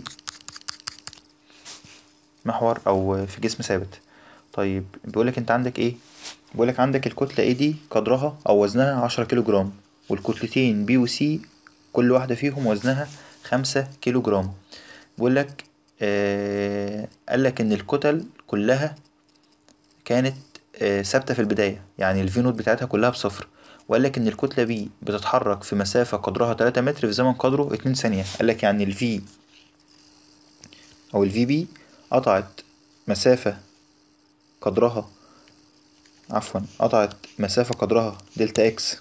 محور او في جسم ثابت طيب بيقولك انت عندك ايه بيقولك عندك الكتلة ايه دي قدرها او وزنها عشرة كيلو جرام والكتلتين بي وسي كل واحدة فيهم وزنها خمسة كيلو جرام بيقولك آه قالك ان الكتل كلها كانت آه، ثابتة في البداية يعني الفي نوت بتاعتها كلها بصفر وقال لك إن الكتلة بي بتتحرك في مسافة قدرها 3 متر في زمن قدره 2 ثانية قال لك يعني الفي أو الفي بي قطعت مسافة قدرها عفوا قطعت مسافة قدرها دلتا اكس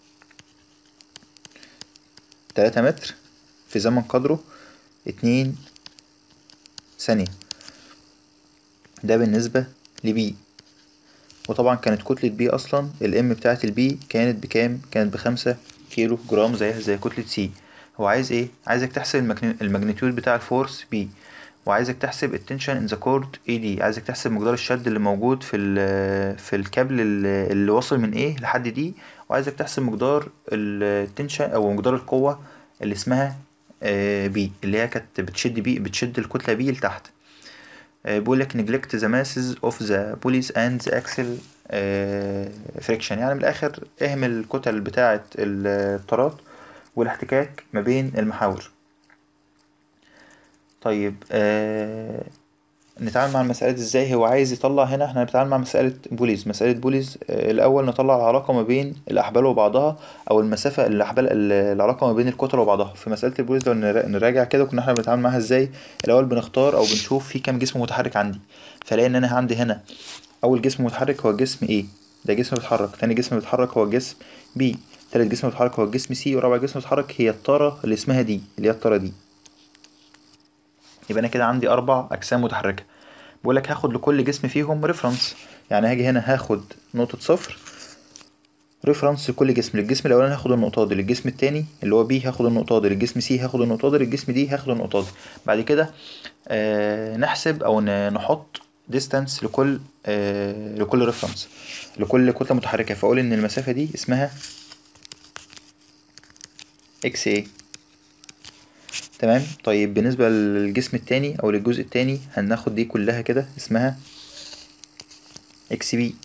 3 متر في زمن قدره 2 ثانية ده بالنسبة لبي وطبعا كانت كتلة بي أصلا الام بتاعت البي كانت بكام؟ كانت بخمسة كيلو جرام زيها زي كتلة سي هو عايز ايه؟ عايزك تحسب الماجن- الماجنتيود بتاع الفورس بي وعايزك تحسب التنشن ان ذا كورد اي دي عايزك تحسب مقدار الشد اللي موجود في ال في الكابل اللي اللي واصل من ايه لحد دي وعايزك تحسب مقدار التنشن او مقدار القوة اللي اسمها بي اللي هي كانت بتشد بي بتشد الكتلة بي لتحت آه، بيقول لك neglect the masses of the pulleys and the axle آه، friction يعني من الآخر اهمل الكتل بتاعة الطارات والاحتكاك ما بين المحاور طيب آه نتعامل مع المسألة دي ازاي هو عايز يطلع هنا احنا بنتعامل مع مسألة بوليز مسألة بوليز آه الأول نطلع العلاقة ما بين الأحبال وبعضها أو المسافة الأحبال ال- العلاقة ما بين الكتل وبعضها في مسألة البوليز لو نرا- نراجع كده كنا احنا بنتعامل معاها ازاي الأول بنختار أو بنشوف في كام جسم متحرك عندي فلاقي إن أنا عندي هنا أول جسم متحرك هو الجسم A ده جسم بيتحرك تاني جسم بيتحرك هو الجسم B تالت جسم بيتحرك هو الجسم C ورابع جسم بيتحرك هي الطارة اللي اسمها دي اللي هي الطارة دي يبقى انا كده عندي اربع اجسام متحركه بقول لك هاخد لكل جسم فيهم ريفرنس يعني هاجي هنا هاخد نقطه صفر ريفرنس لكل جسم للجسم الاولاني هاخد النقطه دي للجسم التاني اللي هو بي هاخد النقطه دي للجسم سي هاخد النقطه دي للجسم دي هاخد النقطه دي بعد كده آه نحسب او ن- نحط ديستانس لكل آه لكل ريفرنس لكل كتله متحركه فاقول ان المسافه دي اسمها اكس ايه تمام طيب بالنسبة للجسم التاني أو للجزء التاني هناخد دي كلها كده اسمها اكس بي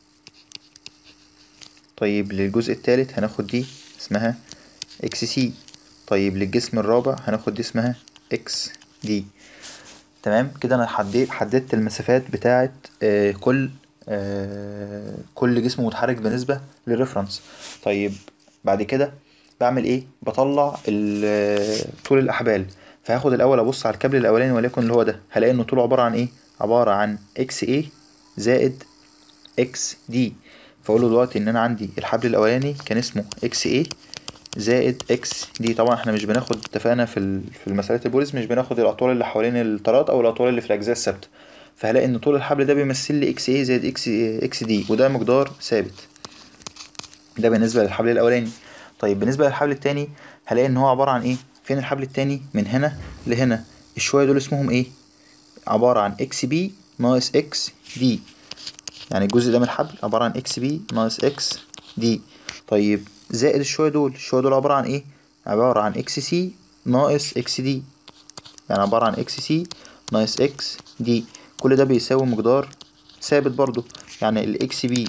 طيب للجزء التالت هناخد دي اسمها اكس سي طيب للجسم الرابع هناخد دي اسمها اكس دي تمام كده انا حددت حددت المسافات بتاعة آه كل آه كل جسم متحرك بالنسبة للريفرنس طيب بعد كده بعمل ايه بطلع ال- طول الاحبال فهاخد الاول ابص على الكابل الاولاني وليكن اللي هو ده هلاقي انه طوله عبارة عن ايه عبارة عن اكس ايه زائد اكس دي فاقول له دلوقتي ان انا عندي الحبل الاولاني كان اسمه اكس ايه زائد اكس دي طبعا احنا مش بناخد اتفقنا في ال- في المسألة البوليس مش بناخد الاطوال اللي حوالين الطارات او الاطوال اللي في الاجزاء الثابته فهلاقي ان طول الحبل ده بيمثل لي اكس ايه زائد اكس اكس دي وده مقدار ثابت ده بالنسبه للحبل الاولاني طيب بالنسبه للحبل التاني هلاقي ان هو عباره عن ايه فين الحبل التاني من هنا لهنا الشويه دول اسمهم ايه عبارة عن اكس بي ناقص اكس دي يعني الجزء ده من الحبل عبارة عن اكس بي ناقص اكس دي طيب زائد الشوية دول الشوية دول عبارة عن ايه عبارة عن اكس سي ناقص اكس دي يعني عبارة عن اكس سي ناقص اكس دي كل ده بيساوي مقدار ثابت برضو يعني الاكس بي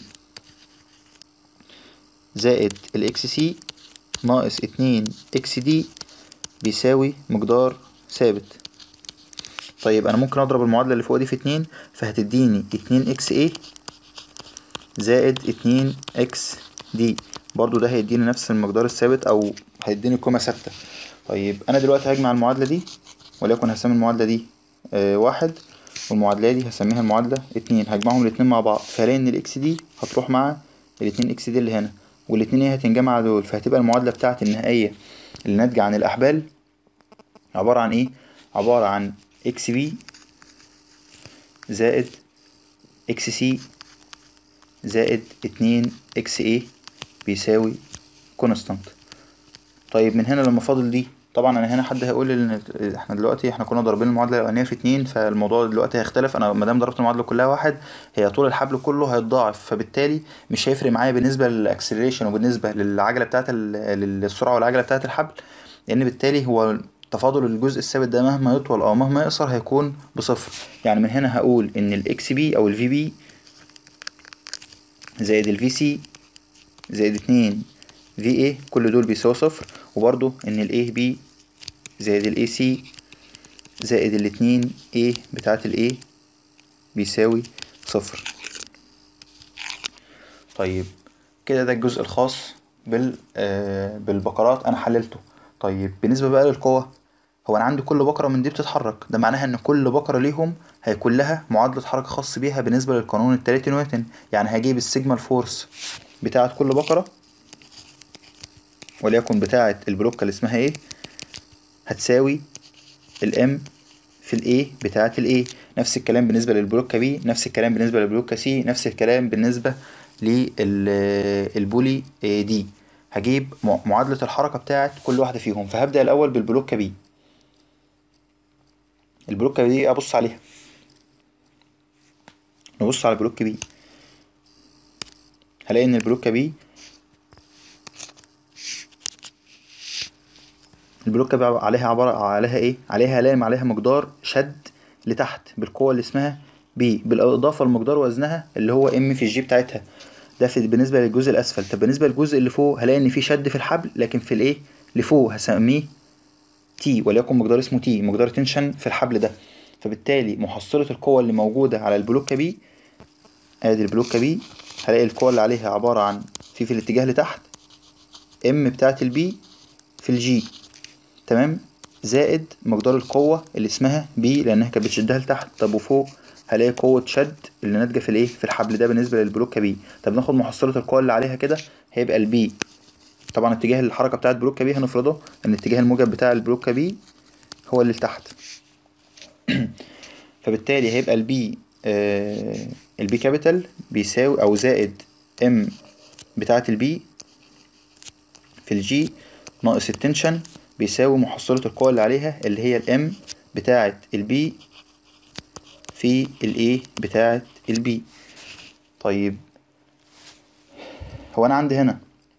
زائد الاكس سي ناقص اتنين اكس دي بيساوي مقدار ثابت طيب انا ممكن اضرب المعادلة اللي فوق دي في اتنين فهتديني اتنين اكس ايه زائد اتنين اكس دي برضو ده هيديني نفس المقدار الثابت او هيديني قيمة ثابتة طيب انا دلوقتي هجمع المعادلة دي وليكن هسمي المعادلة دي آه واحد والمعادلة دي هسميها المعادلة اتنين هجمعهم الاتنين مع بعض فهلاقي ان الاكس دي هتروح مع الاتنين اكس دي اللي هنا والاتنين ايه هتنجمع دول فهتبقى المعادلة بتاعتي النهائية اللي ناتجة عن الأحبال عبارة عن ايه؟ عبارة عن اكس بي زائد اكس سي زائد اتنين اكس ايه بيساوي كونستانت طيب من هنا لما فاضل دي طبعا انا هنا حد هيقول لي ان احنا دلوقتي احنا كنا ضاربين المعادله الاولانيه في اتنين فالموضوع دلوقتي هيختلف انا ما دام ضربت المعادله كلها واحد هي طول الحبل كله هيتضاعف فبالتالي مش هيفرق معايا بالنسبه للاكسلريشن وبالنسبه للعجله بتاعه للسرعه والعجله بتاعه الحبل لان بالتالي هو تفاضل الجزء الثابت ده مهما يطول او مهما يقصر هيكون بصفر يعني من هنا هقول ان الاكس بي او الفي بي زائد الفي سي زائد اتنين في ايه كل دول بيساوي صفر وبرضو ان الايه بي زائد الاي سي زائد الاتنين ايه بتاعت الايه بيساوي صفر طيب كده ده الجزء الخاص بال آه بالبقرات انا حللته طيب بالنسبه بقى للقوه هو انا عندي كل بقره من دي بتتحرك ده معناها ان كل بقره ليهم هيكون لها معادله حركه خاص بيها بالنسبه للقانون التلاتي نيوتن يعني هجيب السيجما الفورس بتاعه كل بقره وليكن بتاعه البلوكه اللي اسمها ايه هتساوي الام في الاي بتاعه الاي نفس الكلام بالنسبه للبلوكه بي نفس الكلام بالنسبه للبلوكه سي نفس الكلام بالنسبه للبولي دي هجيب معادله الحركه بتاعه كل واحده فيهم فهبدا الاول بالبلوكه بي البلوكة دي ابص عليها نبص على البلوك بي هلاقي ان البلوكة بي البلوكة بي عليها عبارة عليها ايه عليها هلاقي عليها مقدار شد لتحت بالقوة اللي اسمها بي بالاضافة لمقدار وزنها اللي هو ام في الجي بتاعتها ده في بالنسبة للجزء الاسفل طب بالنسبة للجزء اللي فوق هلاقي ان في شد في الحبل لكن في الايه لفوق هسميه تي وليكن مقدار اسمه تي مقدار تنشن في الحبل ده فبالتالي محصلة القوة اللي موجودة على البلوكة بي ادي البلوكة بي هلاقي القوة اللي عليها عبارة عن في في الاتجاه لتحت ام بتاعت البي في الجي تمام زائد مقدار القوة اللي اسمها بي لانها كانت بتشدها لتحت طب وفوق هلاقي قوة شد اللي ناتجة في الايه في الحبل ده بالنسبة للبلوكة بي طب ناخد محصلة القوة اللي عليها كده هيبقى البي طبعا اتجاه الحركة بتاعت بلوكة بي هنفرضه ان اتجاه الموجب بتاع البلوكة بي هو اللي لتحت فبالتالي هيبقى البي آه البي كابيتال بيساوي او زائد ام بتاعت البي في الجي ناقص التنشن بيساوي محصلة القوة اللي عليها اللي هي الام بتاعت البي في الايه بتاعت البي طيب هو انا عندي هنا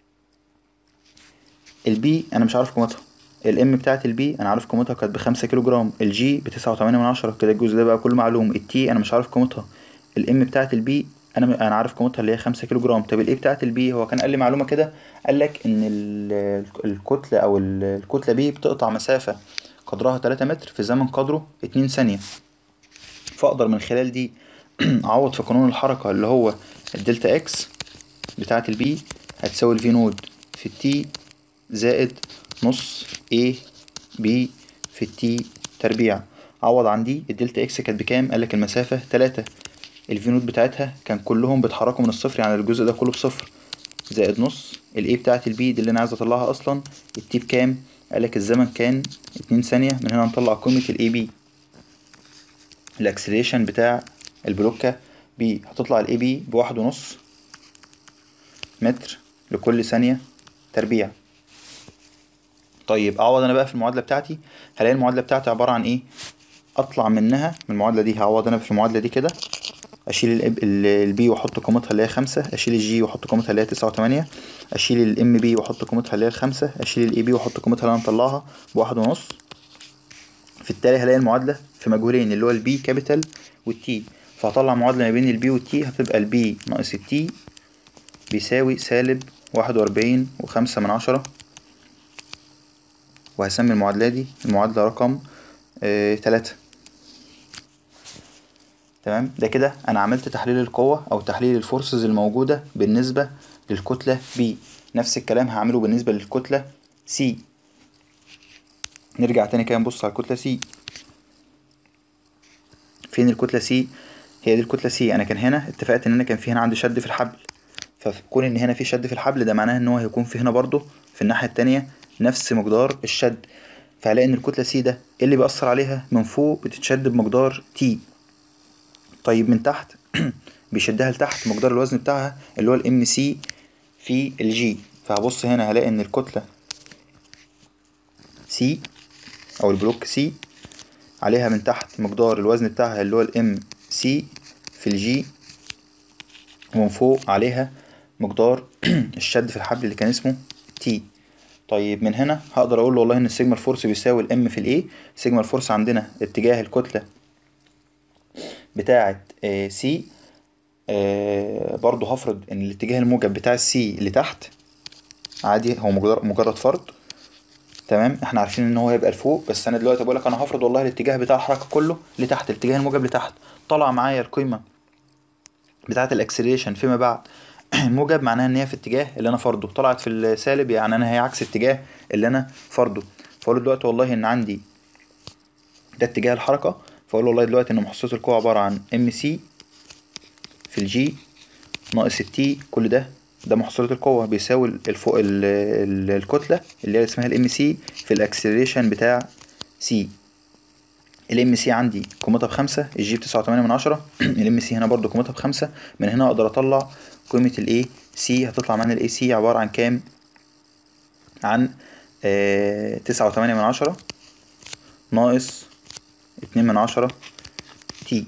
البي انا مش عارف قيمتها الام بتاعت البي انا عارف قيمتها كانت بخمسة كيلو جرام الجي بتسعة وتمانية من عشرة كده الجزء ده بقى كله معلوم التي انا مش عارف قيمتها الام بتاعت البي انا انا عارف قيمتها اللي هي خمسة كيلو جرام طب الايه بتاعت البي هو كان قال لي معلومه كده قال لك ان الكتله او الكتله بي بتقطع مسافه قدرها 3 متر في زمن قدره 2 ثانيه فاقدر من خلال دي اعوض في قانون الحركه اللي هو الدلتا اكس بتاعت البي هتساوي الفي نود في التي زائد نص A B في التي تربيع عوض عن دي الدلتا اكس كانت بكام قالك المسافة تلاتة الفي نوت بتاعتها كان كلهم بيتحركوا من الصفر يعني الجزء ده كله بصفر زائد نص الاي بتاعت البي دي اللي انا عايز اطلعها اصلا التي بكام قالك الزمن كان اتنين ثانية من هنا نطلع قيمة الاي بي الاكسلريشن بتاع البلوكة بي هتطلع الاي بي بواحد ونص متر لكل ثانية تربيع طيب اعوض انا بقى في المعادله بتاعتي هلاقي المعادله بتاعتي عباره عن ايه اطلع منها من المعادلة دي هعوض انا في المعادلة دي كده اشيل البي واحط قيمتها اللي هي خمسة اشيل الجي واحط قيمتها اللي هي تسعة وتمانية اشيل الام بي واحط قيمتها اللي هي الخمسة اشيل الاي بي واحط قيمتها اللي انا مطلعها بواحد ونص في التالي هلاقي المعادلة في مجهولين اللي هو البي كابيتال والتي فهطلع معادلة ما بين البي والتي هتبقى البي ناقص التي بيساوي سالب واحد وأربعين وخمسة من عشرة وهسمي المعادلة دي المعادلة رقم آه تلاتة تمام ده كده أنا عملت تحليل القوة أو تحليل الفورسز الموجودة بالنسبة للكتلة B نفس الكلام هعمله بالنسبة للكتلة C نرجع تاني كده نبص على الكتلة C فين الكتلة C هي دي الكتلة C أنا كان هنا اتفقت إن أنا كان في هنا عندي شد في الحبل فكون إن هنا في شد في الحبل ده معناه إن هو هيكون في هنا برضه في الناحية التانية نفس مقدار الشد فهلاقي إن الكتلة C ده إيه اللي بيأثر عليها من فوق بتتشد بمقدار T طيب من تحت بيشدها لتحت مقدار الوزن بتاعها اللي هو الام سي في الجي فهبص هنا هلاقي ان الكتلة سي او البلوك سي عليها من تحت مقدار الوزن بتاعها اللي هو الام سي في الجي ومن فوق عليها مقدار الشد في الحبل اللي كان اسمه تي طيب من هنا هقدر اقول له والله ان السيجما الفورس بيساوي الام في الاي سيجما الفورس عندنا اتجاه الكتلة بتاعة سي آه برضو هفرض ان الاتجاه الموجب بتاع السي لتحت عادي هو مجرد, مجرد فرض تمام احنا عارفين ان هو هيبقى لفوق بس انا دلوقتي بقول لك انا هفرض والله الاتجاه بتاع الحركه كله لتحت الاتجاه الموجب لتحت طلع معايا القيمه بتاعه الاكسلريشن فيما بعد موجب معناها ان هي في اتجاه اللي انا فرضه طلعت في السالب يعني انا هي عكس الاتجاه اللي انا فرضه فاقول دلوقتي والله ان عندي ده اتجاه الحركه فاقول والله دلوقتي ان محصله القوه عباره عن ام سي في الجي ناقص التي كل ده ده محصلة القوة بيساوي الفوق الكتلة اللي هي اسمها الام سي في الاكسلريشن بتاع سي الام سي عندي قيمتها بخمسة الجي بتسعة وتمانية من عشرة الام سي هنا برضو قيمتها بخمسة من هنا اقدر اطلع قيمة الاي سي هتطلع معانا الاي سي عبارة عن كام عن تسعة وتمانية من عشرة ناقص اتنين من عشرة تي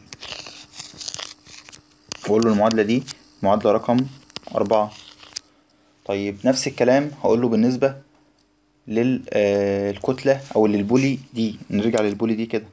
بقول له المعادلة دي معادلة رقم أربعة طيب نفس الكلام هقول له بالنسبة للكتلة أو للبولي دي نرجع للبولي دي كده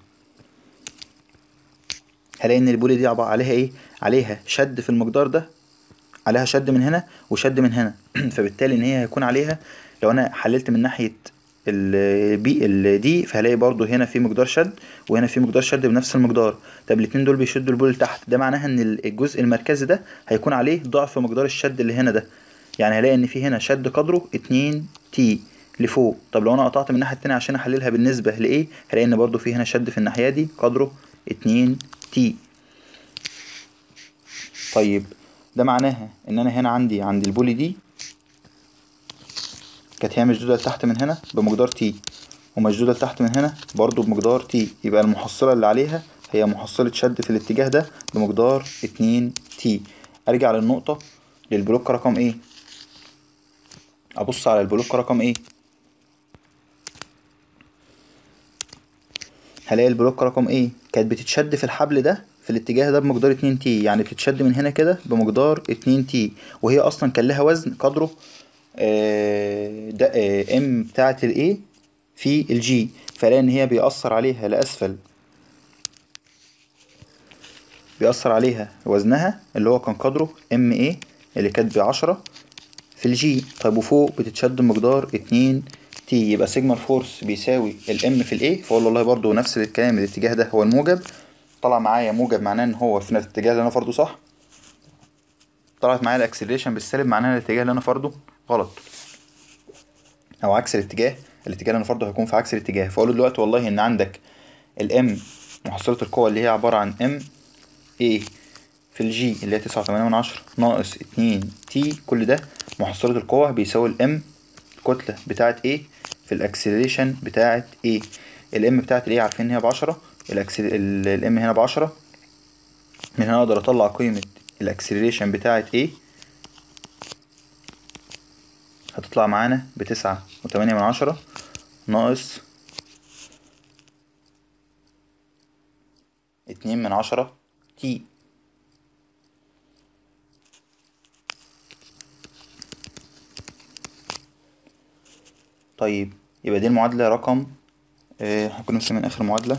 هلاقي إن البولي دي عبارة عليها إيه؟ عليها شد في المقدار ده عليها شد من هنا وشد من هنا فبالتالي إن هي هيكون عليها لو أنا حللت من ناحية البي الدي فهلاقي برضو هنا في مقدار شد وهنا في مقدار شد بنفس المقدار طب الاتنين دول بيشدوا البول لتحت ده معناها ان الجزء المركزي ده هيكون عليه ضعف مقدار الشد اللي هنا ده يعني هلاقي ان في هنا شد قدره اتنين تي لفوق طب لو انا قطعت من الناحيه التانية عشان احللها بالنسبه لايه هلاقي ان برضو في هنا شد في الناحيه دي قدره اتنين تي طيب ده معناها ان انا هنا عندي عند البولي دي كانت هي مشدودة لتحت من هنا بمقدار تي ومشدودة لتحت من هنا برضو بمقدار تي يبقى المحصلة اللي عليها هي محصلة شد في الاتجاه ده بمقدار اتنين تي ارجع للنقطة للبلوك رقم ايه ابص على البلوك رقم ايه هلاقي البلوك رقم ايه كانت بتتشد في الحبل ده في الاتجاه ده بمقدار اتنين تي يعني بتتشد من هنا كده بمقدار اتنين تي وهي اصلا كان لها وزن قدره ده ام بتاعة الاي في الجي فلاقي ان هي بيأثر عليها لأسفل بيأثر عليها وزنها اللي هو كان قدره ام اي اللي كانت بعشرة في الجي طيب وفوق بتتشد بمقدار اتنين تي يبقى سيجما الفورس بيساوي الام في الاي فاقول والله برضو نفس الكلام الاتجاه ده هو الموجب طلع معايا موجب معناه ان هو في نفس الاتجاه اللي انا فرضه صح طلعت معايا الاكسلريشن بالسالب معناها الاتجاه اللي انا فرضه غلط او عكس الاتجاه الاتجاه اللي انا فرضه هيكون في عكس الاتجاه فاقول له دلوقتي والله ان عندك الام محصلة القوة اللي هي عبارة عن ام ايه في الجي اللي هي تسعة وتمانية من عشرة ناقص اتنين تي كل ده محصلة القوة بيساوي الام الكتلة بتاعة ايه في الاكسلريشن بتاعة ايه الام بتاعة الايه عارفين ان هي بعشرة الام هنا بعشرة من هنا اقدر اطلع قيمة الاكسلريشن بتاعة ايه هتطلع معانا بتسعة وتمانية من عشرة ناقص اتنين من عشرة تي طيب يبقى دي المعادلة رقم اه احنا كنا مسمين آخر معادلة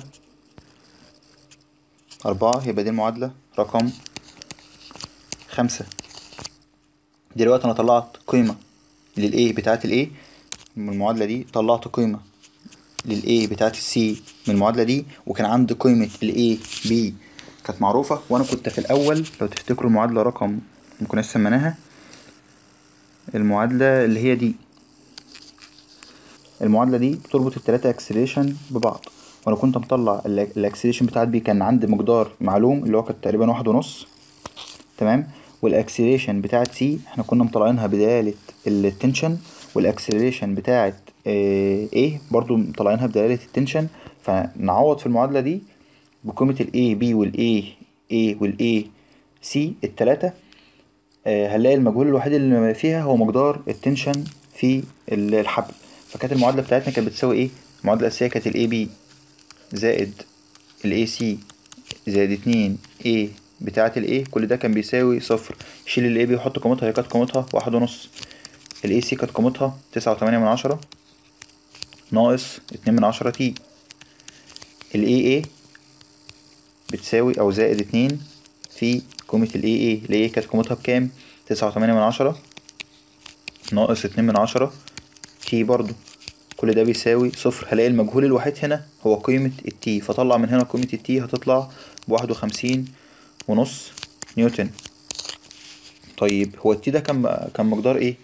أربعة يبقى دي المعادلة رقم خمسة دلوقتي أنا طلعت قيمة للA بتاعة الA من المعادلة دي طلعت قيمة للA بتاعة الC من المعادلة دي وكان عندي قيمة الA B كانت معروفة وأنا كنت في الأول لو تفتكروا المعادلة رقم ممكن سميناها المعادلة اللي هي دي المعادلة دي بتربط التلاتة اكسلريشن ببعض وانا كنت مطلع الاكسلريشن بتاعت بي كان عندي مقدار معلوم اللي هو كان تقريبا واحد ونص تمام والاكسلريشن بتاعت سي احنا كنا مطلعينها بدلالة التنشن والاكسلريشن بتاعت ايه برضو مطلعينها بدلالة التنشن فنعوض في المعادلة دي بقيمة الاي بي والاي اي والاي سي التلاتة اه هنلاقي المجهول الوحيد اللي فيها هو مقدار التنشن في الحبل فكانت المعادلة بتاعتنا كانت بتساوي ايه المعادلة الأساسية كانت الاي بي زائد الاي سي زائد اتنين A بتاعة الاي كل ده كان بيساوي صفر شيل الاي بي وحط قيمتها هي كانت قيمتها واحد ونص الاي سي كانت قيمتها تسعة وتمانية من عشرة ناقص اتنين من عشرة تي الاي اي بتساوي او زائد اتنين في قيمة الاي اي الاي اي كانت قيمتها بكام تسعة وتمانية من عشرة ناقص اتنين من عشرة تي برضو كل ده بيساوي صفر هلاقي المجهول الوحيد هنا هو قيمة التي فطلع من هنا قيمة التي هتطلع بواحد وخمسين ونص نيوتن طيب هو التي ده كان كان مقدار ايه؟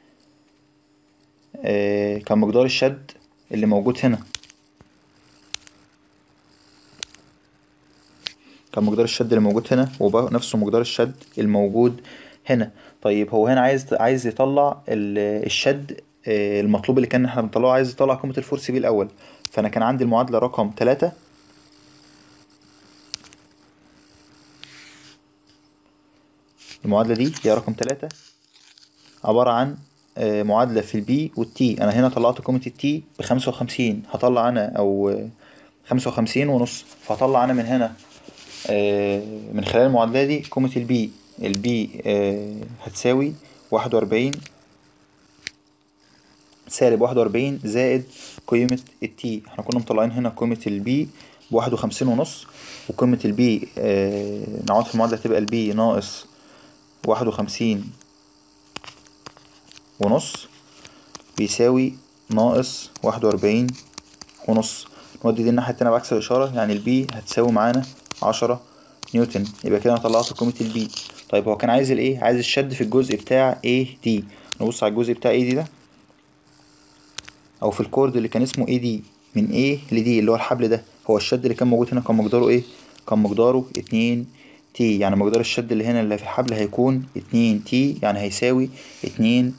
آه كان مقدار الشد اللي موجود هنا كان مقدار الشد اللي موجود هنا ونفسه مقدار الشد الموجود هنا طيب هو هنا عايز عايز يطلع الشد المطلوب اللي كان احنا بنطلعه عايز يطلع قيمة الفورس بي الأول فأنا كان عندي المعادلة رقم تلاتة المعادلة دي هي رقم تلاتة عبارة عن معادلة في البي والتي أنا هنا طلعت قيمة التي بخمسة وخمسين هطلع أنا أو خمسة وخمسين ونص فهطلع أنا من هنا من خلال المعادلة دي قيمة البي البي هتساوي واحد وأربعين سالب واحد وأربعين زائد قيمة التي احنا كنا مطلعين هنا قيمة البي بواحد وخمسين ونص وقيمة البي اه نعوض في المعادلة تبقى البي ناقص واحد وخمسين ونص بيساوي ناقص واحد وأربعين ونص نودي دي الناحية التانية بعكس الإشارة يعني البي هتساوي معانا عشرة نيوتن يبقى كده أنا طلعت قيمة البي طيب هو كان عايز الايه عايز الشد في الجزء بتاع ايه دي نبص على الجزء بتاع ايه دي ده او في الكورد اللي كان اسمه اي دي من A ل D اللي هو الحبل ده هو الشد اللي كان موجود هنا كان مقداره ايه كان مقداره اتنين تي يعني مقدار الشد اللي هنا اللي في الحبل هيكون اتنين تي يعني هيساوي اتنين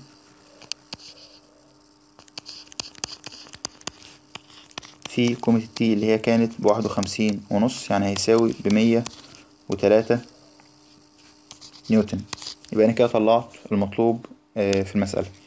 في قيمة التي اللي هي كانت بواحد وخمسين ونص يعني هيساوي بمية وتلاتة نيوتن يبقى أنا كده طلعت المطلوب في المسألة